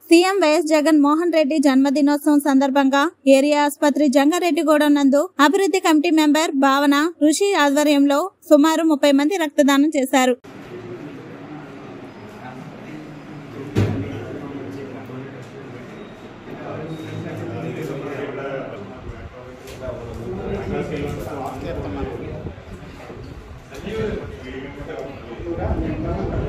CM YS Jagan Mohan Reddy జన్మదినోత్సవం సందర్భంగా area ఆసుపత్రి జంగారెడ్డిగూడెం నందు అభివృద్ధి కమిటీ మెంబర్ భావన ఋషి ఆధ్వర్యంలో సుమారు ముప్పై మంది రక్తదానం చేశారు Thank you.